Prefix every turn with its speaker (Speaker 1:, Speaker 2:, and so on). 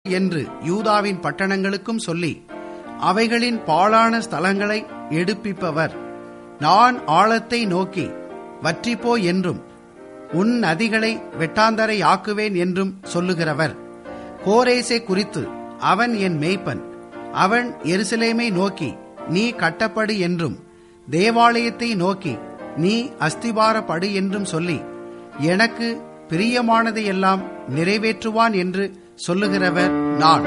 Speaker 1: என்று யூதாவின் பட்டணங்களுக்கும் சொல்லி அவைகளின் பாழான ஸ்தலங்களை எடுப்பிப்பவர் நான் ஆழத்தை நோக்கி வற்றிப்போ என்றும் உன் நதிகளை வெட்டாந்தரை ஆக்குவேன் என்றும் சொல்லுகிறவர் கோரேசை குறித்து அவன் என் மேய்ப்பன் அவன் எருசலேமை நோக்கி நீ கட்டப்படு என்றும் தேவாலயத்தை நோக்கி நீ அஸ்திபாரப்படு என்றும் சொல்லி எனக்கு பிரியமானதையெல்லாம் நிறைவேற்றுவான் என்று சொல்லுகிறவர் நான்